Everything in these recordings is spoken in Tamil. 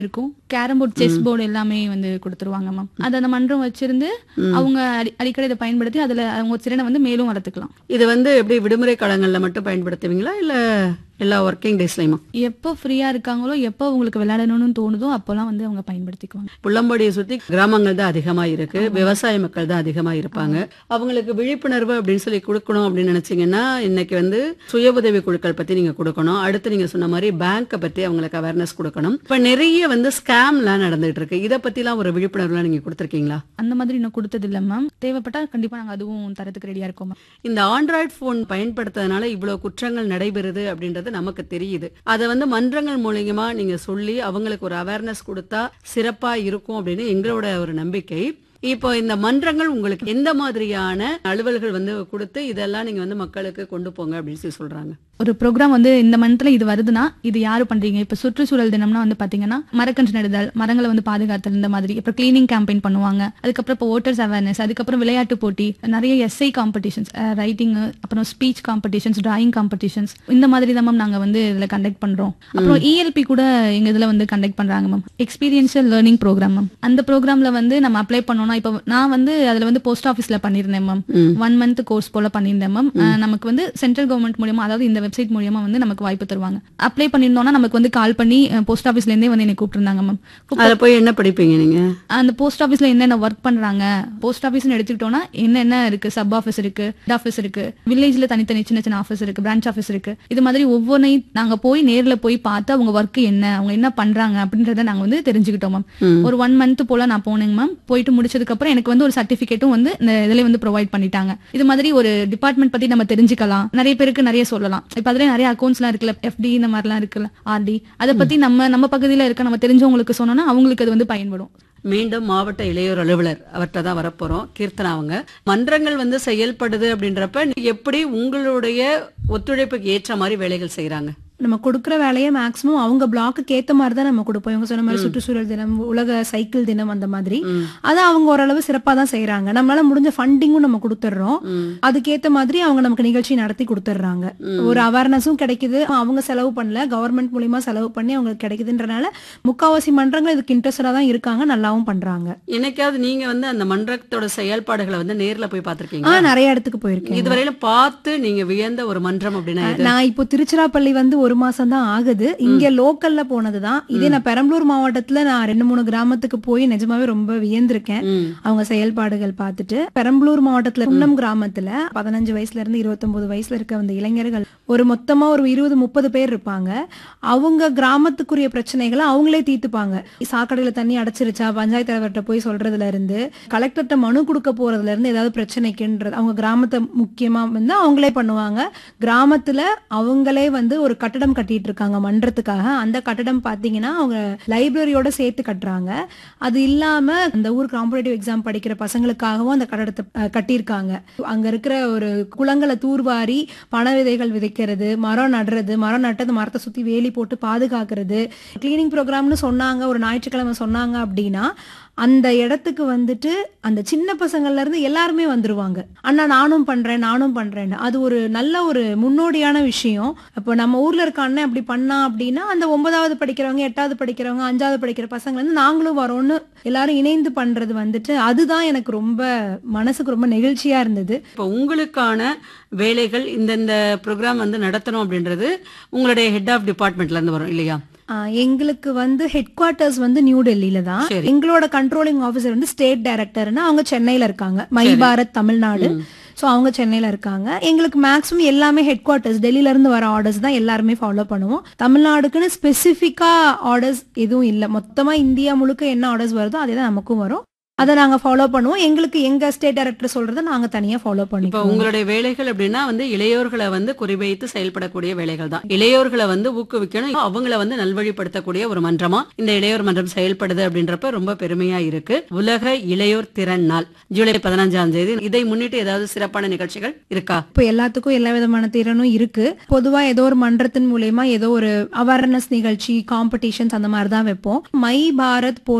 இருக்கும் கேரம் போர்டு செஸ் போர்டு எல்லாமே வந்து கொடுத்துருவாங்க மேம் அது அந்த மன்றம் வச்சிருந்து அவங்க அடி- அடிக்கடி இதை பயன்படுத்தி அதுல அவங்க திறனை வந்து மேலும் வளர்த்துக்கலாம் இது வந்து எப்படி விடுமுறை காலங்கள்ல மட்டும் பயன்படுத்துவீங்களா இல்ல எல்லா ஒர்க்கிங் டேஸ்லயுமா எப்போ ஃப்ரீயா இருக்காங்களோ எப்போ அவங்களுக்கு விளையாடணும்னு தோணுதோ அப்போலாம் வந்து அவங்க பயன்படுத்திக்குவாங்க புள்ளம்பாடியை சுத்தி கிராமங்கள் தான் அதிகமா இருக்கு விவசாய மக்கள் தான் அதிகமா இருப்பாங்க அவங்களுக்கு விழிப்புணர்வு அப்படின்னு சொல்லி கொடுக்கணும் அப்படின்னு நினைச்சீங்கன்னா இன்னைக்கு வந்து சுய உதவி குழுக்கள் பத்தி நீங்க கொடுக்கணும் அடுத்து நீங்க சொன்ன மாதிரி பேங்கை பத்தி அவங்களுக்கு அவேர்னஸ் கொடுக்கணும் இப்ப நிறைய வந்து ஸ்கேம்லாம் நடந்துட்டு இருக்கு இதை பத்திலாம் ஒரு விழிப்புணர்வுலாம் நீங்க கொடுத்துருக்கீங்களா அந்த மாதிரி இன்னும் கொடுத்தது இல்ல மேம் தேவைப்பட்டா கண்டிப்பா நாங்க அதுவும் தரத்துக்கு ரெடியா இருக்கோம் மேம் இந்த ஆண்ட்ராய்டு போன் பயன்படுத்துறதுனால இவ்வளவு குற்றங்கள் நடைபெறுது அப்படின்றது நமக்கு தெரியுது அதை வந்து மன்றங்கள் மூலியமா நீங்க சொல்லி அவங்களுக்கு ஒரு அவேர்னஸ் கொடுத்தா சிறப்பா இருக்கும் அப்படின்னு எங்களோட ஒரு நம்பிக்கை இப்போ இந்த மன்றங்கள் உங்களுக்கு எந்த மாதிரியான அலுவல்கள் வந்து கொடுத்து இதெல்லாம் நீங்க வந்து மக்களுக்கு கொண்டு போங்க அப்படின்னு சொல்லி சொல்றாங்க ஒரு ப்ரோக்ராம் வந்து இந்த மந்த்ல இது வருதுன்னா இது யாரு பண்றீங்க இப்ப சுற்றுச்சூழல் தினம்னா வந்து பாத்தீங்கன்னா மரக்கன்று நடுதல் மரங்களை வந்து பாதுகாத்தல் இந்த மாதிரி அப்புறம் கிளீனிங் கேம்பெயின் பண்ணுவாங்க அதுக்கப்புறம் இப்போ ஓட்டர்ஸ் அவேர்னஸ் அதுக்கப்புறம் விளையாட்டு போட்டி நிறைய எஸ்ஐ காம்படிஷன்ஸ் ரைட்டிங் அப்புறம் ஸ்பீச் காம்படிஷன்ஸ் டிராயிங் காம்படிஷன்ஸ் இந்த மாதிரி தான் மேம் நாங்க வந்து இதுல கண்டக்ட் பண்றோம் அப்புறம் இஎல்பி கூட எங்க இதுல வந்து கண்டக்ட் பண்றாங்க ma'am experiential learning program ma'am அந்த ப்ரோக்ராம்ல வந்து நம்ம அப்ளை பண்ணோம்னா இப்போ நான் வந்து அதுல வந்து போஸ்ட் ஆஃபீஸ்ல பண்ணியிருந்தேன் மேம் ஒன் மந்த் கோர்ஸ் போல பண்ணியிருந்தேன் மேம் நமக்கு வந்து சென்ட்ரல் கவர்மெண்ட் மூலியமா அதாவது இந்த வெப்சைட் மூலியமா வந்து நமக்கு வாய்ப்பு தருவாங்க அப்ளை பண்ணியிருந்தோம்னா நமக்கு வந்து கால் பண்ணி போஸ்ட் ஆஃபீஸ்ல இருந்தே வந்து என்னை கூப்பிட்டுருந்தாங்க மேம் அதுல போய் என்ன படிப்பீங்க நீங்க அந்த போஸ்ட் ஆஃபீஸ்ல என்னென்ன ஒர்க் பண்றாங்க போஸ்ட் ஆஃபீஸ்னு எடுத்துக்கிட்டோம்னா என்னென்ன இருக்கு சப் ஆஃபீஸ் இருக்கு ஹெட் ஆஃபீஸ் இருக்கு வில்லேஜ்ல தனித்தனி சின்ன சின்ன ஆஃபீஸ் இருக்கு பிரான்ச் ஆஃபீஸ் இருக்கு இது மாதிரி ஒவ்வொன்றையும் நாங்க போய் நேர்ல போய் பார்த்து அவங்க ஒர்க் என்ன அவங்க என்ன பண்றாங்க அப்படின்றத நாங்க வந்து தெரிஞ்சுக்கிட்டோம் மேம் ஒரு ஒன் மந்த் போல நான் போனேங்க மேம் போயிட்டு முடிச்சதுக்கு அப்புறம் எனக்கு வந்து ஒரு சர்டிபிகேட்டும் வந்து இந்த இதுல வந்து ப்ரொவைட் பண்ணிட்டாங்க இது மாதிரி ஒரு டிபார்ட்மெண்ட் பத்தி நம்ம தெரிஞ்சுக்கலாம் நிறைய பேருக்கு நிறைய சொல்லலாம் இப்ப அதுல நிறைய அக்கௌண்ட்ஸ் எல்லாம் இருக்குல்ல எஃப்டி இந்த மாதிரிலாம் இருக்குல்ல ஆர்டி அதை பத்தி நம்ம நம்ம பகுதியில இருக்க நம்ம தெரிஞ்சவங்களுக்கு சொன்னோம்னா அவங்களுக்கு அது வந்து பயன்படும் மீண்டும் மாவட்ட இளையோர் அலுவலர் அவர்கிட்ட தான் வரப்போறோம் கீர்த்தனா அவங்க மன்றங்கள் வந்து செயல்படுது அப்படின்றப்ப எப்படி உங்களுடைய ஒத்துழைப்புக்கு ஏற்ற மாதிரி வேலைகள் செய்யறாங்க நம்ம கொடுக்குற வேலையை மேக்ஸிமம் அவங்க பிளாக்குக்கு ஏத்த மாதிரி தான் நம்ம கொடுப்போம் இவங்க சொன்ன மாதிரி சுற்றுச்சூழல் தினம் உலக சைக்கிள் தினம் அந்த மாதிரி அதை அவங்க ஓரளவு சிறப்பா தான் செய்யறாங்க நம்மளால முடிஞ்ச ஃபண்டிங்கும் நம்ம கொடுத்துட்றோம் அதுக்கேத்த மாதிரி அவங்க நமக்கு நிகழ்ச்சி நடத்தி கொடுத்துட்றாங்க ஒரு அவேர்னஸும் கிடைக்குது அவங்க செலவு பண்ணல கவர்மெண்ட் மூலியமா செலவு பண்ணி அவங்களுக்கு கிடைக்குதுன்றனால முக்காவாசி மன்றங்கள் இதுக்கு இன்ட்ரெஸ்டடா தான் இருக்காங்க நல்லாவும் பண்றாங்க என்னைக்காவது நீங்க வந்து அந்த மன்றத்தோட செயல்பாடுகளை வந்து நேர்ல போய் ஆ பார்த்திருக்கீங்க நிறைய இடத்துக்கு போயிருக்கேன் இதுவரையில பார்த்து நீங்க வியந்த ஒரு மன்றம் அப்படின்னா எது? நான் இப்போ திருச்சிராப்பள்ளி வந்து ஒரு மாசம் தான் ஆகுது இங்க லோக்கல்ல போனதுதான் இதே நான் பெரம்பலூர் மாவட்டத்துல நான் ரெண்டு மூணு கிராமத்துக்கு போய் நிஜமாவே ரொம்ப வியந்திருக்கேன் ம். அவங்க செயல்பாடுகள் பார்த்துட்டு பெரம்பலூர் மாவட்டத்துல குன்னம் கிராமத்துல பதினஞ்சு வயசுல இருந்து இருபத்தொன்பது வயசுல இருக்க அந்த இளைஞர்கள் ஒரு மொத்தமா ஒரு இருபது முப்பது பேர் இருப்பாங்க அவங்க கிராமத்துக்குரிய பிரச்சனைகளை அவங்களே தீர்த்துப்பாங்க சாக்கடையில தண்ணி அடைச்சிருச்சா பஞ்சாயத்து தலைவர்கிட்ட போய் சொல்றதுல இருந்து கலெக்டர்கிட்ட மனு கொடுக்க போறதுல இருந்து ஏதாவது பிரச்சனைக்குன்றது அவங்க கிராமத்தை முக்கியமா வந்து அவங்களே பண்ணுவாங்க கிராமத்துல அவங்களே வந்து ஒரு கட்டடம் கட்டிட்டு இருக்காங்க மன்றத்துக்காக அந்த கட்டடம் பாத்தீங்கன்னா அவங்க லைப்ரரியோட சேர்த்து கட்டுறாங்க அது இல்லாம அந்த ஊர் காம்படேட்டிவ் எக்ஸாம் படிக்கிற பசங்களுக்காகவும் அந்த கட்டடத்தை அஹ், கட்டியிருக்காங்க அங்க இருக்கிற ஒரு குளங்களை தூர்வாரி பண விதைகள் விதைக்கிறது மரம் நடுறது மரம் நட்டு அந்த மரத்தை சுத்தி வேலி போட்டு பாதுகாக்கிறது கிளீனிங் ப்ரோக்ராம்னு சொன்னாங்க ஒரு ஞாயிற்றுக்கிழமை சொன்னாங்க அப்படின்னா அந்த இடத்துக்கு வந்துட்டு அந்த சின்ன பசங்கள்ல இருந்து எல்லாருமே வந்துருவாங்க அண்ணா நானும் பண்றேன் நானும் பண்றேன்னு அது ஒரு நல்ல ஒரு முன்னோடியான விஷயம் இப்போ நம்ம ஊர்ல இருக்க அண்ணன் அப்படி பண்ணா அப்படின்னா அந்த ஒன்பதாவது படிக்கிறவங்க எட்டாவது படிக்கிறவங்க அஞ்சாவது படிக்கிற பசங்க வந்து நாங்களும் வரோம்னு எல்லாரும் இணைந்து பண்றது வந்துட்டு அதுதான் எனக்கு ரொம்ப மனசுக்கு ரொம்ப நெகிழ்ச்சியா இருந்தது இப்போ உங்களுக்கான வேலைகள் இந்தந்த ப்ரோக்ராம் வந்து நடத்தணும் அப்படின்றது உங்களுடைய ஹெட் ஆஃப் டிபார்ட்மெண்ட்ல இருந்து வரும் இல்லையா ஆஹ் எங்களுக்கு வந்து ஹெட் குவார்ட்டர்ஸ் வந்து நியூ டெல்லியில தான் சரி. எங்களோட கண்ட்ரோலிங் ஆஃபீஸர் வந்து ஸ்டேட் டைரக்டர்னா அவங்க சென்னையில இருக்காங்க மை பாரத் தமிழ்நாடு ஸோ அவங்க சென்னையில இருக்காங்க எங்களுக்கு மேக்ஸிமம் எல்லாமே ஹெட் குவார்ட்டர்ஸ் டெல்லியில இருந்து வர ஆர்டர்ஸ் தான் எல்லாருமே ஃபாலோ பண்ணுவோம் தமிழ்நாடுக்குன்னு ஸ்பெசிஃபிக்கா ஆர்டர்ஸ் எதுவும் இல்லை மொத்தமா இந்தியா முழுக்க என்ன ஆர்டர்ஸ் வருதோ அதே தான் நமக்கும் வரும் அதை நாங்க ஃபாலோ பண்ணுவோம் எங்களுக்கு எங்க ஸ்டேட் டைரக்டர் சொல்றதை நாங்க தனியா ஃபாலோ இப்போ பண்ணிக்குவோம் உங்களுடைய வேலைகள் அப்படின்னா வந்து இளையோர்களை வந்து குறிவைத்து செயல்படக்கூடிய வேலைகள் தான் இளையோர்களை வந்து ஊக்குவிக்கணும் அவங்கள வந்து நல்வழிப்படுத்தக்கூடிய ஒரு மன்றமா இந்த இளையோர் மன்றம் செயல்படுது அப்படின்றப்ப ரொம்ப பெருமையா இருக்கு உலக இளையோர் திறன் நாள் ஜூலை பதினஞ்சாம் தேதி இதை முன்னிட்டு ஏதாவது சிறப்பான நிகழ்ச்சிகள் இருக்கா இப்போ எல்லாத்துக்கும் எல்லா விதமான திறனும் இருக்கு பொதுவா ஏதோ ஒரு மன்றத்தின் மூலியமா ஏதோ ஒரு அவேர்னஸ் நிகழ்ச்சி காம்படிஷன்ஸ் அந்த மாதிரி தான் வைப்போம் my Bharat portal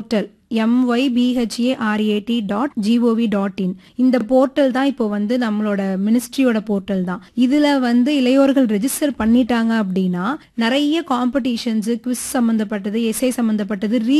எம்ஒய்பிஹெச்ஏஆர்ஏடி dot gov dot in இந்த போர்ட்டல் தான் இப்போ வந்து நம்மளோட மினிஸ்ட்ரியோட போர்ட்டல் தான் இதுல வந்து இளையோர்கள் ரெஜிஸ்டர் பண்ணிட்டாங்க அப்படின்னா நிறைய காம்படிஷன்ஸ் குவிஸ் சம்பந்தப்பட்டது எஸ்ஐ சம்பந்தப்பட்டது